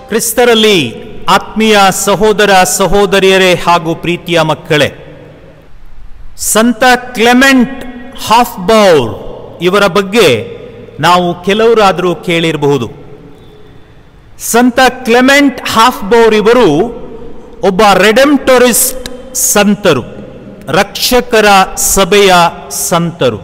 ಕ್ರಿಸ್ತರಲ್ಲಿ ಆತ್ಮೀಯ ಸಹೋದರ ಸಹೋದರಿಯರೇ ಹಾಗೂ ಪ್ರೀತಿಯ ಮಕ್ಕಳೇ ಸಂತ ಕ್ಲೆಮೆಂಟ್ ಹಾಫ್ಬೌರ್ ಇವರ ಬಗ್ಗೆ ನಾವು ಕೆಲವರಾದರೂ ಕೇಳಿರಬಹುದು ಸಂತ ಕ್ಲೆಮೆಂಟ್ ಹಾಫ್ಬೌರ್ ಇವರು ಒಬ್ಬ ರೆಡೆಂಟೊರಿಸ್ಟ್ ಸಂತರು ರಕ್ಷಕರ ಸಭೆಯ ಸಂತರು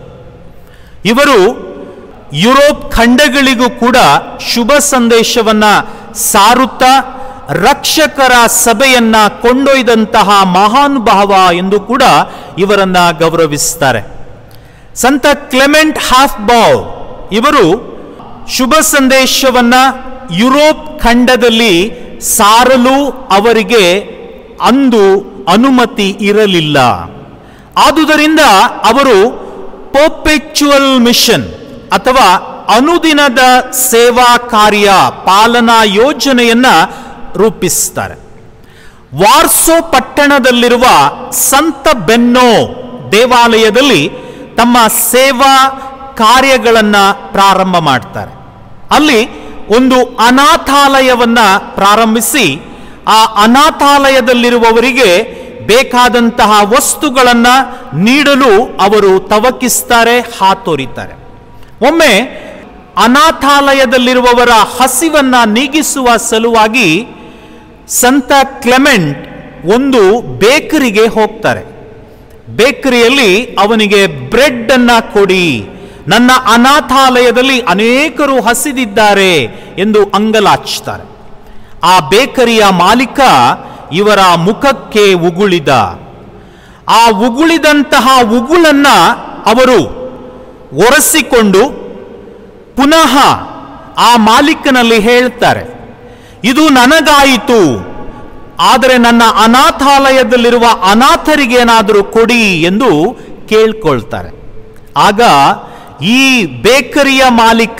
ಇವರು ಯುರೋಪ್ ಖಂಡಗಳಿಗೂ ಕೂಡ ಶುಭ ಸಂದೇಶವನ್ನ ಸಾರುತ್ತಾ ರಕ್ಷಕರ ಸಭೆಯನ್ನ ಕೊಂಡೊಯ್ದಂತಹ ಮಹಾನುಭಾವ ಎಂದು ಕೂಡ ಇವರನ್ನ ಗೌರವಿಸ್ತಾರೆ ಸಂತ ಕ್ಲೆಮೆಂಟ್ ಹಾಫ್ಬಾವ್ ಇವರು ಶುಭ ಸಂದೇಶವನ್ನ ಯುರೋಪ್ ಖಂಡದಲ್ಲಿ ಸಾರಲು ಅವರಿಗೆ ಅಂದು ಅನುಮತಿ ಇರಲಿಲ್ಲ ಆದುದರಿಂದ ಅವರು ಪರ್ಪೆಚುವಲ್ ಮಿಷನ್ ಅಥವಾ ಅನುದಿನದ ಸೇವಾ ಕಾರ್ಯ ಪಾಲನಾ ಯೋಜನೆಯನ್ನ ರೂಪಿಸ್ತಾರೆ ವಾರ್ಸೋ ಪಟ್ಟಣದಲ್ಲಿರುವ ಸಂತ ಬೆನ್ನೋ ದೇವಾಲಯದಲ್ಲಿ ತಮ್ಮ ಸೇವಾ ಕಾರ್ಯಗಳನ್ನ ಪ್ರಾರಂಭ ಮಾಡ್ತಾರೆ ಅಲ್ಲಿ ಒಂದು ಅನಾಥಾಲಯವನ್ನ ಪ್ರಾರಂಭಿಸಿ ಆ ಅನಾಥಾಲಯದಲ್ಲಿರುವವರಿಗೆ ಬೇಕಾದಂತಹ ವಸ್ತುಗಳನ್ನ ನೀಡಲು ಅವರು ತವಕಿಸ್ತಾರೆ ಹಾತೊರಿತಾರೆ ಒಮ್ಮೆ ಅನಾಥಾಲಯದಲ್ಲಿರುವವರ ಹಸಿವನ್ನ ನೀಗಿಸುವ ಸಲುವಾಗಿ ಸಂತ ಕ್ಲೆಮೆಂಟ್ ಒಂದು ಬೇಕರಿಗೆ ಹೋಗ್ತಾರೆ ಬೇಕರಿಯಲ್ಲಿ ಅವನಿಗೆ ಬ್ರೆಡ್ ಅನ್ನ ಕೊಡಿ ನನ್ನ ಅನಾಥಾಲಯದಲ್ಲಿ ಅನೇಕರು ಹಸಿದಿದ್ದಾರೆ ಎಂದು ಅಂಗಲಾಚ್ತಾರೆ ಆ ಬೇಕರಿಯ ಮಾಲೀಕ ಇವರ ಮುಖಕ್ಕೆ ಉಗುಳಿದ ಆ ಉಗುಳಿದಂತಹ ಉಗುಳನ್ನ ಅವರು ಒರೆಸಿಕೊಂಡು ಪುನಃ ಆ ಮಾಲೀಕನಲ್ಲಿ ಹೇಳ್ತಾರೆ ಇದು ನನಗಾಯಿತು ಆದರೆ ನನ್ನ ಅನಾಥಾಲಯದಲ್ಲಿರುವ ಅನಾಥರಿಗೇನಾದರೂ ಕೊಡಿ ಎಂದು ಕೇಳ್ಕೊಳ್ತಾರೆ ಆಗ ಈ ಬೇಕರಿಯ ಮಾಲೀಕ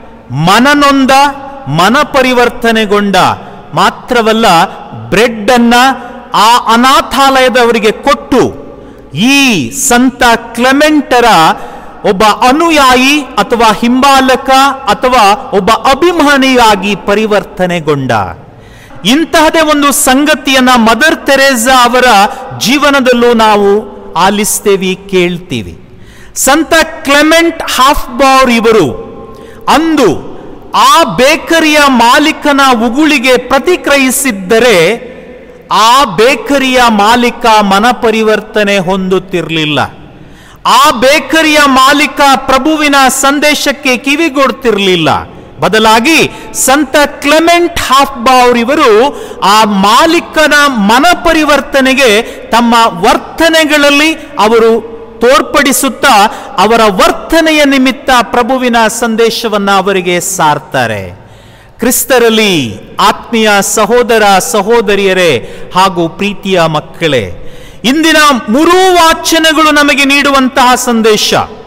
ಮನನೊಂದ ಮನಪರಿವರ್ತನೆಗೊಂಡ ಮಾತ್ರವಲ್ಲ ಬ್ರೆಡ್ ಅನ್ನ ಆ ಅನಾಥಾಲಯದವರಿಗೆ ಕೊಟ್ಟು ಈ ಸಂತ ಕ್ಲೆಮೆಂಟರ ಒಬ್ಬ ಅನುಯಾಯಿ ಅಥವಾ ಹಿಂಬಾಲಕ ಅಥವಾ ಒಬ್ಬ ಅಭಿಮಾನಿಯಾಗಿ ಪರಿವರ್ತನೆಗೊಂಡ ಇಂತಹದೇ ಒಂದು ಸಂಗತಿಯನ್ನ ಮದರ್ ತೆರೇಸಾ ಅವರ ಜೀವನದಲ್ಲೂ ನಾವು ಆಲಿಸ್ತೇವೆ ಕೇಳ್ತೀವಿ ಸಂತ ಕ್ಲೆಮೆಂಟ್ ಹಾಫ್ಬೌರ್ ಇವರು ಅಂದು ಆ ಬೇಕರಿಯ ಮಾಲೀಕನ ಉಗುಳಿಗೆ ಪ್ರತಿಕ್ರಿಯಿಸಿದ್ದರೆ ಆ ಬೇಕರಿಯ ಮಾಲೀಕ ಮನಪರಿವರ್ತನೆ ಹೊಂದುತ್ತಿರಲಿಲ್ಲ ಆ ಬೇಕರಿಯ ಮಾಲೀಕ ಪ್ರಭುವಿನ ಸಂದೇಶಕ್ಕೆ ಕಿವಿಗೊಡ್ತಿರಲಿಲ್ಲ ಬದಲಾಗಿ ಸಂತ ಕ್ಲೆಮೆಂಟ್ ಹಾಫ್ಬಾವ್ರ್ ಇವರು ಆ ಮಾಲೀಕನ ಮನಪರಿವರ್ತನೆಗೆ ತಮ್ಮ ವರ್ತನೆಗಳಲ್ಲಿ ಅವರು ತೋರ್ಪಡಿಸುತ್ತಾ ಅವರ ವರ್ತನೆಯ ನಿಮಿತ್ತ ಪ್ರಭುವಿನ ಸಂದೇಶವನ್ನ ಅವರಿಗೆ ಸಾರ್ತಾರೆ ಕ್ರಿಸ್ತರಲ್ಲಿ ಆತ್ಮೀಯ ಸಹೋದರ ಸಹೋದರಿಯರೇ ಹಾಗೂ ಪ್ರೀತಿಯ ಮಕ್ಕಳೇ ಇಂದಿನ ಮೂರೂ ವಾಚನಗಳು ನಮಗೆ ನೀಡುವಂತಹ ಸಂದೇಶ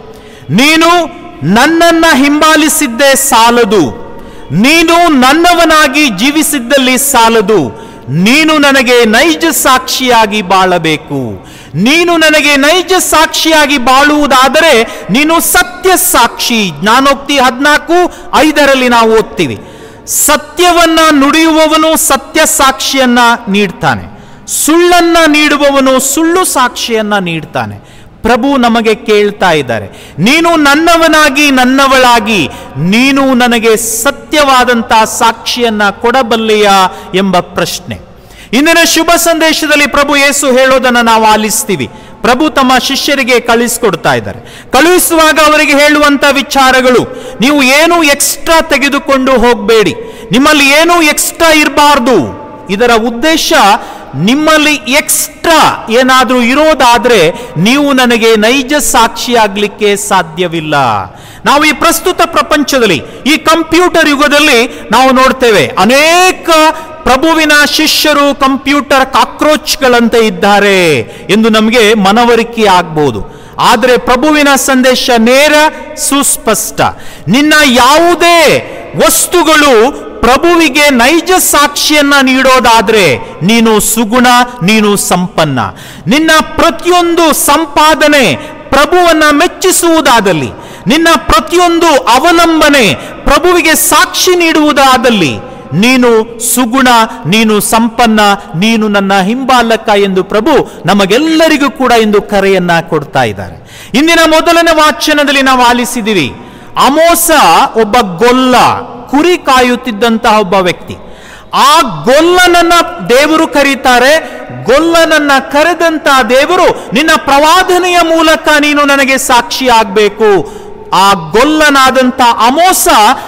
ನೀನು ನನ್ನನ್ನ ಹಿಂಬಾಲಿಸಿದ್ದೇ ಸಾಲದು ನೀನು ನನ್ನವನಾಗಿ ಜೀವಿಸಿದ್ದಲ್ಲಿ ಸಾಲದು ನೀನು ನನಗೆ ನೈಜ ಸಾಕ್ಷಿಯಾಗಿ ಬಾಳಬೇಕು ನೀನು ನನಗೆ ನೈಜ ಸಾಕ್ಷಿಯಾಗಿ ಬಾಳುವುದಾದರೆ ನೀನು ಸತ್ಯ ಸಾಕ್ಷಿ ಜ್ಞಾನೋಕ್ತಿ ಹದಿನಾಲ್ಕು ಐದರಲ್ಲಿ ನಾವು ಓದ್ತೀವಿ ಸತ್ಯವನ್ನ ನುಡಿಯುವವನು ಸತ್ಯ ಸಾಕ್ಷಿಯನ್ನ ನೀಡ್ತಾನೆ ಸುಳ್ಳನ್ನ ನೀಡುವವನು ಸುಳ್ಳು ಸಾಕ್ಷಿಯನ್ನ ನೀಡ್ತಾನೆ ಪ್ರಭು ನಮಗೆ ಕೇಳ್ತಾ ಇದ್ದಾರೆ ನೀನು ನನ್ನವನಾಗಿ ನನ್ನವಳಾಗಿ ನೀನು ನನಗೆ ಸತ್ಯವಾದಂತಹ ಸಾಕ್ಷಿಯನ್ನ ಕೊಡಬಲ್ಲೆಯಾ ಎಂಬ ಪ್ರಶ್ನೆ ಇಂದಿನ ಶುಭ ಸಂದೇಶದಲ್ಲಿ ಪ್ರಭು ಯೇಸು ಹೇಳೋದನ್ನ ನಾವು ಆಲಿಸ್ತೀವಿ ಪ್ರಭು ತಮ್ಮ ಶಿಷ್ಯರಿಗೆ ಕಳಿಸ್ಕೊಡ್ತಾ ಇದ್ದಾರೆ ಕಳುಹಿಸುವಾಗ ಅವರಿಗೆ ಹೇಳುವಂತ ವಿಚಾರಗಳು ನೀವು ಏನು ಎಕ್ಸ್ಟ್ರಾ ತೆಗೆದುಕೊಂಡು ಹೋಗಬೇಡಿ ನಿಮ್ಮಲ್ಲಿ ಏನೂ ಎಕ್ಸ್ಟ್ರಾ ಇರಬಾರ್ದು ಇದರ ಉದ್ದೇಶ ನಿಮ್ಮಲ್ಲಿ ಎಕ್ಸ್ಟ್ರಾ ಏನಾದರೂ ಇರೋದಾದ್ರೆ ನೀವು ನನಗೆ ನೈಜ ಸಾಕ್ಷಿಯಾಗಲಿಕ್ಕೆ ಸಾಧ್ಯವಿಲ್ಲ ನಾವು ಈ ಪ್ರಸ್ತುತ ಪ್ರಪಂಚದಲ್ಲಿ ಈ ಕಂಪ್ಯೂಟರ್ ಯುಗದಲ್ಲಿ ನಾವು ನೋಡ್ತೇವೆ ಅನೇಕ ಪ್ರಭುವಿನ ಶಿಷ್ಯರು ಕಂಪ್ಯೂಟರ್ ಕಾಕ್ರೋಚ್ಗಳಂತೆ ಇದ್ದಾರೆ ಎಂದು ನಮಗೆ ಮನವರಿಕೆ ಆಗ್ಬಹುದು ಆದರೆ ಪ್ರಭುವಿನ ಸಂದೇಶ ನೇರ ಸುಸ್ಪಷ್ಟ ನಿನ್ನ ಯಾವುದೇ ವಸ್ತುಗಳು ಪ್ರಭುವಿಗೆ ನೈಜ ಸಾಕ್ಷಿಯನ್ನ ನೀಡೋದಾದ್ರೆ ನೀನು ಸುಗುಣ ನೀನು ಸಂಪನ್ನ ನಿನ್ನ ಪ್ರತಿಯೊಂದು ಸಂಪಾದನೆ ಪ್ರಭುವನ್ನ ಮೆಚ್ಚಿಸುವುದಾದಲ್ಲಿ ನಿನ್ನ ಪ್ರತಿಯೊಂದು ಅವಲಂಬನೆ ಪ್ರಭುವಿಗೆ ಸಾಕ್ಷಿ ನೀಡುವುದಾದಲ್ಲಿ ನೀನು ಸುಗುಣ ನೀನು ಸಂಪನ್ನ ನೀನು ನನ್ನ ಹಿಂಬಾಲಕ ಎಂದು ಪ್ರಭು ನಮಗೆಲ್ಲರಿಗೂ ಕೂಡ ಇಂದು ಕರೆಯನ್ನ ಕೊಡ್ತಾ ಇದ್ದಾರೆ ಇಂದಿನ ಮೊದಲನೇ ವಾಚನದಲ್ಲಿ ನಾವು ಆಲಿಸಿದಿವಿ ಅಮೋಸ ಒಬ್ಬ ಗೊಲ್ಲ ಕುರಿ ಕಾಯುತ್ತಿದ್ದಂತಹ ಒಬ್ಬ ವ್ಯಕ್ತಿ ಆ ಗೊಲ್ಲನನ್ನ ದೇವರು ಕರೀತಾರೆ ಗೊಲ್ಲನನ್ನ ಕರೆದಂತ ದೇವರು ನಿನ್ನ ಪ್ರವಾದನೆಯ ಮೂಲಕ ನೀನು ನನಗೆ ಸಾಕ್ಷಿ ಆಗ್ಬೇಕು ಆ ಗೊಲ್ಲನಾದಂತ ಅಮೋಸ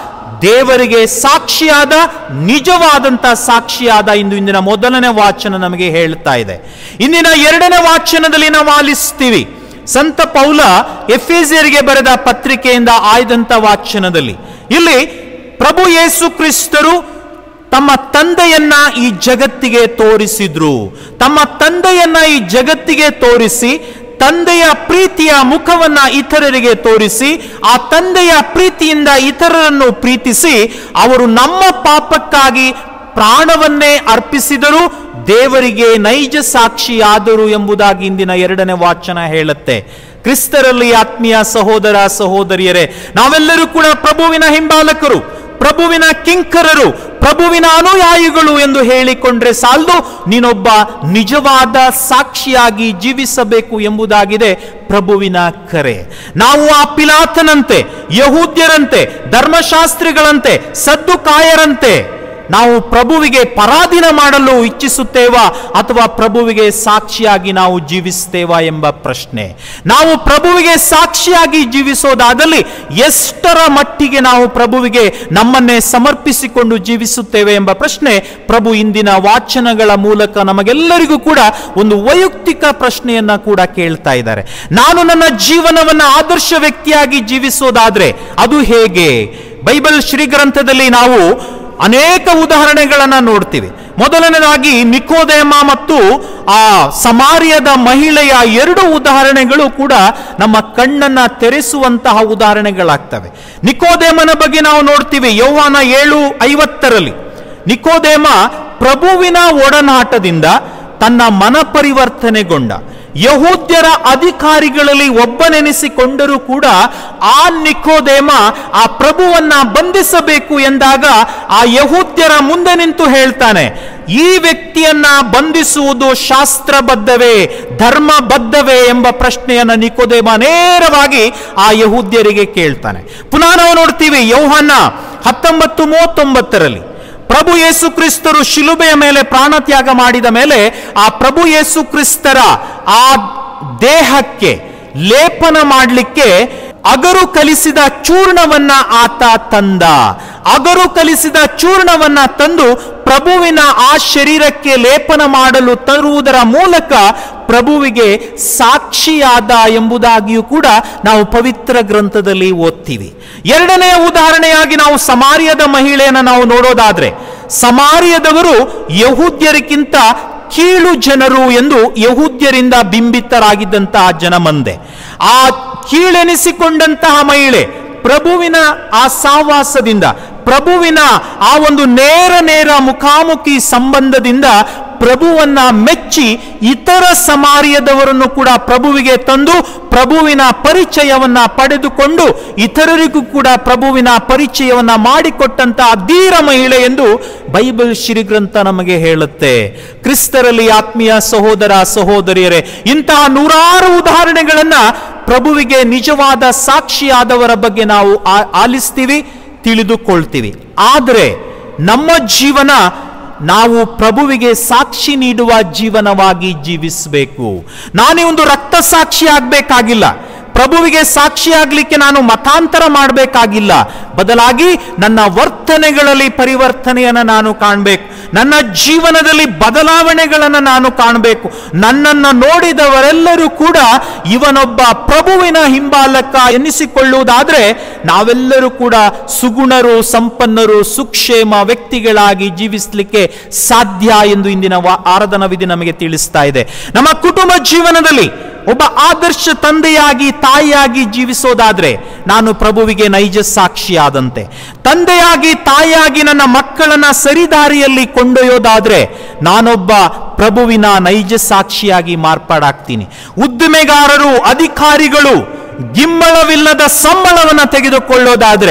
ದೇವರಿಗೆ ಸಾಕ್ಷಿಯಾದ ನಿಜವಾದಂತ ಸಾಕ್ಷಿಯಾದ ಇಂದು ಇಂದಿನ ಮೊದಲನೇ ವಾಚನ ನಮಗೆ ಹೇಳ್ತಾ ಇದೆ ಇಂದಿನ ಎರಡನೇ ವಾಚನದಲ್ಲಿ ನಾವು ಆಲಿಸ್ತೀವಿ ಸಂತ ಪೌಲ ಎಫೆಸಿಯರಿಗೆ ಬರೆದ ಪತ್ರಿಕೆಯಿಂದ ಆಯ್ದಂತ ವಾಚನದಲ್ಲಿ ಇಲ್ಲಿ ಪ್ರಭು ಯೇಸು ಕ್ರಿಸ್ತರು ತಮ್ಮ ತಂದೆಯನ್ನ ಈ ಜಗತ್ತಿಗೆ ತೋರಿಸಿದ್ರು ತಮ್ಮ ತಂದೆಯನ್ನ ಈ ಜಗತ್ತಿಗೆ ತೋರಿಸಿ ತಂದೆಯ ಪ್ರೀತಿಯ ಮುಖವನ್ನ ಇತರರಿಗೆ ತೋರಿಸಿ ಆ ತಂದೆಯ ಪ್ರೀತಿಯಿಂದ ಇತರರನ್ನು ಪ್ರೀತಿಸಿ ಅವರು ನಮ್ಮ ಪಾಪಕ್ಕಾಗಿ ಪ್ರಾಣವನ್ನೇ ಅರ್ಪಿಸಿದರು ದೇವರಿಗೆ ನೈಜ ಸಾಕ್ಷಿಯಾದರು ಎಂಬುದಾಗಿ ಇಂದಿನ ಎರಡನೇ ವಾಚನ ಹೇಳುತ್ತೆ ಕ್ರಿಸ್ತರಲ್ಲಿ ಆತ್ಮೀಯ ಸಹೋದರ ಸಹೋದರಿಯರೇ ನಾವೆಲ್ಲರೂ ಕೂಡ ಪ್ರಭುವಿನ ಹಿಂಬಾಲಕರು ಪ್ರಭುವಿನ ಕಿಂಕರರು ಪ್ರಭುವಿನ ಅನುಯಾಯಿಗಳು ಎಂದು ಹೇಳಿಕೊಂಡ್ರೆ ಸಾಲದು ನೀನೊಬ್ಬ ನಿಜವಾದ ಸಾಕ್ಷಿಯಾಗಿ ಜೀವಿಸಬೇಕು ಎಂಬುದಾಗಿದೆ ಪ್ರಭುವಿನ ಕರೆ ನಾವು ಆ ಪಿಲಾತನಂತೆ ಯಹೂದ್ಯರಂತೆ ಧರ್ಮಶಾಸ್ತ್ರಿಗಳಂತೆ ಸದ್ದುಕಾಯರಂತೆ ನಾವು ಪ್ರಭುವಿಗೆ ಪರಾಧೀನ ಮಾಡಲು ಇಚ್ಛಿಸುತ್ತೇವಾ ಅಥವಾ ಪ್ರಭುವಿಗೆ ಸಾಕ್ಷಿಯಾಗಿ ನಾವು ಜೀವಿಸ್ತೇವಾ ಎಂಬ ಪ್ರಶ್ನೆ ನಾವು ಪ್ರಭುವಿಗೆ ಸಾಕ್ಷಿಯಾಗಿ ಜೀವಿಸೋದಾದಲ್ಲಿ ಎಷ್ಟರ ಮಟ್ಟಿಗೆ ನಾವು ಪ್ರಭುವಿಗೆ ನಮ್ಮನ್ನೇ ಸಮರ್ಪಿಸಿಕೊಂಡು ಜೀವಿಸುತ್ತೇವೆ ಎಂಬ ಪ್ರಶ್ನೆ ಪ್ರಭು ಇಂದಿನ ವಾಚನಗಳ ಮೂಲಕ ನಮಗೆಲ್ಲರಿಗೂ ಕೂಡ ಒಂದು ವೈಯಕ್ತಿಕ ಪ್ರಶ್ನೆಯನ್ನ ಕೂಡ ಕೇಳ್ತಾ ಇದ್ದಾರೆ ನಾನು ನನ್ನ ಜೀವನವನ್ನ ಆದರ್ಶ ವ್ಯಕ್ತಿಯಾಗಿ ಜೀವಿಸೋದಾದ್ರೆ ಅದು ಹೇಗೆ ಬೈಬಲ್ ಶ್ರೀಗ್ರಂಥದಲ್ಲಿ ನಾವು ಅನೇಕ ಉದಾಹರಣೆಗಳನ್ನ ನೋಡ್ತೀವಿ ಮೊದಲನೇದಾಗಿ ನಿಕೋದೇಮ ಮತ್ತು ಆ ಸಮಾರ್ಯದ ಮಹಿಳೆಯ ಎರಡು ಉದಾಹರಣೆಗಳು ಕೂಡ ನಮ್ಮ ಕಣ್ಣನ್ನ ತೆರೆಸುವಂತಹ ಉದಾಹರಣೆಗಳಾಗ್ತವೆ ನಿಕೋದೇಮನ ಬಗ್ಗೆ ನಾವು ನೋಡ್ತೀವಿ ಯೌವಾನ ಏಳು ಐವತ್ತರಲ್ಲಿ ನಿಕೋದೇಮ ಪ್ರಭುವಿನ ಒಡನಾಟದಿಂದ ತನ್ನ ಮನ ಪರಿವರ್ತನೆಗೊಂಡ ಯಹೂದ್ಯರ ಅಧಿಕಾರಿಗಳಲ್ಲಿ ಒಬ್ಬನೆನಿಸಿಕೊಂಡರೂ ಕೂಡ ಆ ನಿಕೋದೇಮ ಆ ಪ್ರಭುವನ್ನ ಬಂಧಿಸಬೇಕು ಎಂದಾಗ ಆ ಯಹೂದ್ಯರ ಮುಂದೆ ನಿಂತು ಹೇಳ್ತಾನೆ ಈ ವ್ಯಕ್ತಿಯನ್ನ ಬಂಧಿಸುವುದು ಶಾಸ್ತ್ರಬದ್ಧವೇ ಧರ್ಮಬದ್ಧವೇ ಎಂಬ ಪ್ರಶ್ನೆಯನ್ನ ನಿಕೋದೇಮ ನೇರವಾಗಿ ಆ ಯಹೂದ್ಯರಿಗೆ ಕೇಳ್ತಾನೆ ಪುನಃ ನಾವು ನೋಡ್ತೀವಿ ಯೌಹನ್ನ ಹತ್ತೊಂಬತ್ತು ಮೂವತ್ತೊಂಬತ್ತರಲ್ಲಿ ಪ್ರಭು ಯೇಸು ಕ್ರಿಸ್ತರು ಶಿಲುಬೆಯ ಮೇಲೆ ಪ್ರಾಣತ್ಯಾಗ ಮಾಡಿದ ಮೇಲೆ ಆ ಪ್ರಭು ಯೇಸು ಕ್ರಿಸ್ತರ ಆ ದೇಹಕ್ಕೆ ಲೇಪನ ಮಾಡಲಿಕ್ಕೆ ಅಗರು ಕಲಿಸಿದ ಚೂರ್ಣವನ್ನ ಆತ ತಂದ ಅಗರು ಕಲಿಸಿದ ಚೂರ್ಣವನ್ನ ತಂದು ಪ್ರಭುವಿನ ಆ ಶರೀರಕ್ಕೆ ಲೇಪನ ಮಾಡಲು ತರುವುದರ ಮೂಲಕ ಪ್ರಭುವಿಗೆ ಸಾಕ್ಷಿಯಾದ ಎಂಬುದಾಗಿಯೂ ಕೂಡ ನಾವು ಪವಿತ್ರ ಗ್ರಂಥದಲ್ಲಿ ಓದ್ತೀವಿ ಎರಡನೆಯ ಉದಾಹರಣೆಯಾಗಿ ನಾವು ಸಮಾರ್ಯದ ಮಹಿಳೆಯನ್ನು ನಾವು ನೋಡೋದಾದ್ರೆ ಸಮಾರ್ಯದವರು ಯಹೂದ್ಯರಿಗಿಂತ ಕೀಳು ಜನರು ಎಂದು ಯಹೂದ್ಯರಿಂದ ಬಿಂಬಿತರಾಗಿದ್ದಂತಹ ಜನಮಂದೆ ಆ ಕೀಳೆನಿಸಿಕೊಂಡಂತಹ ಮಹಿಳೆ ಪ್ರಭುವಿನ ಆ ಸಾವಾಸದಿಂದ ಪ್ರಭುವಿನ ಆ ಒಂದು ನೇರ ನೇರ ಮುಖಾಮುಖಿ ಸಂಬಂಧದಿಂದ ಪ್ರಭುವನ್ನ ಮೆಚ್ಚಿ ಇತರ ಸಮಾರ್ಯದವರನ್ನು ಕೂಡ ಪ್ರಭುವಿಗೆ ತಂದು ಪ್ರಭುವಿನ ಪರಿಚಯವನ್ನ ಪಡೆದುಕೊಂಡು ಇತರರಿಗೂ ಕೂಡ ಪ್ರಭುವಿನ ಪರಿಚಯವನ್ನ ಮಾಡಿಕೊಟ್ಟಂತಹ ಧೀರ ಮಹಿಳೆ ಎಂದು ಬೈಬಲ್ ಶ್ರೀಗ್ರಂಥ ನಮಗೆ ಹೇಳುತ್ತೆ ಕ್ರಿಸ್ತರಲ್ಲಿ ಆತ್ಮೀಯ ಸಹೋದರ ಸಹೋದರಿಯರೇ ಇಂತಹ ನೂರಾರು ಉದಾಹರಣೆಗಳನ್ನ ಪ್ರಭುವಿಗೆ ನಿಜವಾದ ಸಾಕ್ಷಿಯಾದವರ ಬಗ್ಗೆ ನಾವು ಆ- ಆಲಿಸ್ತೀವಿ ತಿಳಿದುಕೊಳ್ತೀವಿ ಆದರೆ ನಮ್ಮ ಜೀವನ ನಾವು ಪ್ರಭುವಿಗೆ ಸಾಕ್ಷಿ ನೀಡುವ ಜೀವನವಾಗಿ ಜೀವಿಸಬೇಕು ನಾನೇ ಒಂದು ರಕ್ತ ಸಾಕ್ಷಿ ಆಗ್ಬೇಕಾಗಿಲ್ಲ ಪ್ರಭುವಿಗೆ ಸಾಕ್ಷಿ ಆಗ್ಲಿಕ್ಕೆ ನಾನು ಮತಾಂತರ ಮಾಡಬೇಕಾಗಿಲ್ಲ ಬದಲಾಗಿ ನನ್ನ ವರ್ತನೆಗಳಲ್ಲಿ ಪರಿವರ್ತನೆಯನ್ನು ನಾನು ಕಾಣಬೇಕು ನನ್ನ ಜೀವನದಲ್ಲಿ ಬದಲಾವಣೆಗಳನ್ನು ನಾನು ಕಾಣಬೇಕು ನನ್ನನ್ನು ನೋಡಿದವರೆಲ್ಲರೂ ಕೂಡ ಇವನೊಬ್ಬ ಪ್ರಭುವಿನ ಹಿಂಬಾಲಕ ಎನ್ನಿಸಿಕೊಳ್ಳುವುದಾದ್ರೆ ನಾವೆಲ್ಲರೂ ಕೂಡ ಸುಗುಣರು ಸಂಪನ್ನರು ಸುಕ್ಷೇಮ ವ್ಯಕ್ತಿಗಳಾಗಿ ಜೀವಿಸಲಿಕ್ಕೆ ಸಾಧ್ಯ ಎಂದು ಇಂದಿನ ವಾ- ಆರಾಧನಾ ವಿಧಿ ನಮಗೆ ತಿಳಿಸ್ತಾ ಇದೆ ನಮ್ಮ ಕುಟುಂಬ ಜೀವನದಲ್ಲಿ ಒಬ್ಬ ಆದರ್ಶ ತಂದೆಯಾಗಿ ತಾಯಿಯಾಗಿ ಜೀವಿಸೋದಾದ್ರೆ ನಾನು ಪ್ರಭುವಿಗೆ ನೈಜ ಸಾಕ್ಷಿಯಾದಂತೆ ತಂದೆಯಾಗಿ ತಾಯಿಯಾಗಿ ನನ್ನ ಮಕ್ಕಳನ್ನ ಸರಿದಾರಿಯಲ್ಲಿ ಕೊಂಡೊಯ್ಯೋದಾದ್ರೆ ನಾನೊಬ್ಬ ಪ್ರಭುವಿನ ನೈಜ ಸಾಕ್ಷಿಯಾಗಿ ಮಾರ್ಪಾಡಾಗ್ತೀನಿ ಉದ್ದಿಮೆಗಾರರು ಅಧಿಕಾರಿಗಳು ಗಿಮ್ಮಳವಿಲ್ಲದ ಸಂಬಳವನ್ನು ತೆಗೆದುಕೊಳ್ಳೋದಾದ್ರೆ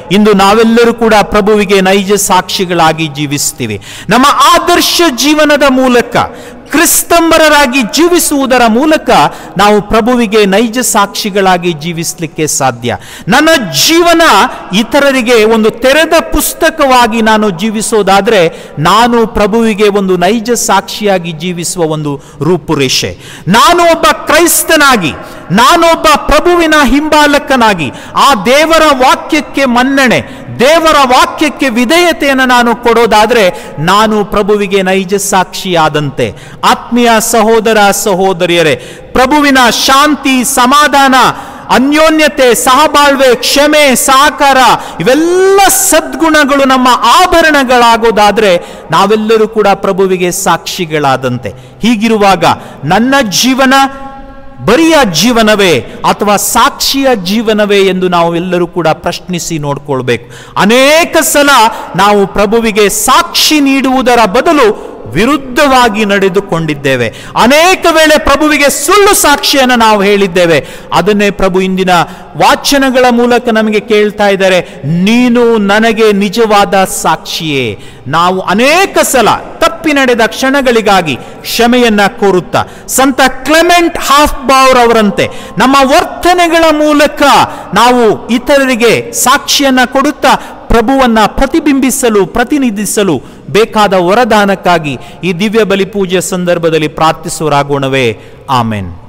ಇಂದು ನಾವೆಲ್ಲರೂ ಕೂಡ ಪ್ರಭುವಿಗೆ ನೈಜ ಸಾಕ್ಷಿಗಳಾಗಿ ಜೀವಿಸ್ತೀವಿ ನಮ್ಮ ಆದರ್ಶ ಜೀವನದ ಮೂಲಕ ಕ್ರಿಸ್ತಂಬರರಾಗಿ ಜೀವಿಸುವುದರ ಮೂಲಕ ನಾವು ಪ್ರಭುವಿಗೆ ನೈಜ ಸಾಕ್ಷಿಗಳಾಗಿ ಜೀವಿಸಲಿಕ್ಕೆ ಸಾಧ್ಯ ನನ್ನ ಜೀವನ ಇತರರಿಗೆ ಒಂದು ತೆರೆದ ಪುಸ್ತಕವಾಗಿ ನಾನು ಜೀವಿಸೋದಾದ್ರೆ ನಾನು ಪ್ರಭುವಿಗೆ ಒಂದು ನೈಜ ಸಾಕ್ಷಿಯಾಗಿ ಜೀವಿಸುವ ಒಂದು ರೂಪುರೇಷೆ ನಾನು ಒಬ್ಬ ಕ್ರೈಸ್ತನಾಗಿ ನಾನೊಬ್ಬ ಪ್ರಭುವಿನ ಹಿಂಬಾಲಕನಾಗಿ ಆ ದೇವರ ವಾಕ್ಯಕ್ಕೆ ಮನ್ನಣೆ ದೇವರ ವಾಕ್ಯಕ್ಕೆ ವಿಧೇಯತೆಯನ್ನು ನಾನು ಕೊಡೋದಾದ್ರೆ ನಾನು ಪ್ರಭುವಿಗೆ ನೈಜ ಸಾಕ್ಷಿಯಾದಂತೆ ಆತ್ಮೀಯ ಸಹೋದರ ಸಹೋದರಿಯರೇ ಪ್ರಭುವಿನ ಶಾಂತಿ ಸಮಾಧಾನ ಅನ್ಯೋನ್ಯತೆ ಸಹಬಾಳ್ವೆ ಕ್ಷಮೆ ಸಹಕಾರ ಇವೆಲ್ಲ ಸದ್ಗುಣಗಳು ನಮ್ಮ ಆಭರಣಗಳಾಗೋದಾದ್ರೆ ನಾವೆಲ್ಲರೂ ಕೂಡ ಪ್ರಭುವಿಗೆ ಸಾಕ್ಷಿಗಳಾದಂತೆ ಹೀಗಿರುವಾಗ ನನ್ನ ಜೀವನ ಬರಿಯ ಜೀವನವೇ ಅಥವಾ ಸಾಕ್ಷಿಯ ಜೀವನವೇ ಎಂದು ನಾವು ಎಲ್ಲರೂ ಕೂಡ ಪ್ರಶ್ನಿಸಿ ನೋಡ್ಕೊಳ್ಬೇಕು ಅನೇಕ ಸಲ ನಾವು ಪ್ರಭುವಿಗೆ ಸಾಕ್ಷಿ ನೀಡುವುದರ ಬದಲು ವಿರುದ್ಧವಾಗಿ ನಡೆದುಕೊಂಡಿದ್ದೇವೆ ಅನೇಕ ವೇಳೆ ಪ್ರಭುವಿಗೆ ಸುಳ್ಳು ಸಾಕ್ಷಿಯನ್ನು ನಾವು ಹೇಳಿದ್ದೇವೆ ಅದನ್ನೇ ಪ್ರಭು ಇಂದಿನ ವಾಚನಗಳ ಮೂಲಕ ನಮಗೆ ಕೇಳ್ತಾ ಇದ್ದಾರೆ ನೀನು ನನಗೆ ನಿಜವಾದ ಸಾಕ್ಷಿಯೇ ನಾವು ಅನೇಕ ಸಲ ತಪ್ಪಿ ನಡೆದ ಕ್ಷಣಗಳಿಗಾಗಿ ಕ್ಷಮೆಯನ್ನ ಕೋರುತ್ತಾ ಸಂತ ಕ್ಲೆಮೆಂಟ್ ಹಾಫ್ ಬೌರ್ ಅವರಂತೆ ನಮ್ಮ ವರ್ತನೆಗಳ ಮೂಲಕ ನಾವು ಇತರರಿಗೆ ಸಾಕ್ಷಿಯನ್ನ ಕೊಡುತ್ತಾ ಪ್ರಭುವನ್ನ ಪ್ರತಿಬಿಂಬಿಸಲು ಪ್ರತಿನಿಧಿಸಲು ಬೇಕಾದ ವರದಾನಕ್ಕಾಗಿ ಈ ದಿವ್ಯ ಬಲಿ ಪೂಜೆಯ ಸಂದರ್ಭದಲ್ಲಿ ಪ್ರಾರ್ಥಿಸುವರಾಗೋಣವೇ ಆಮೆನ್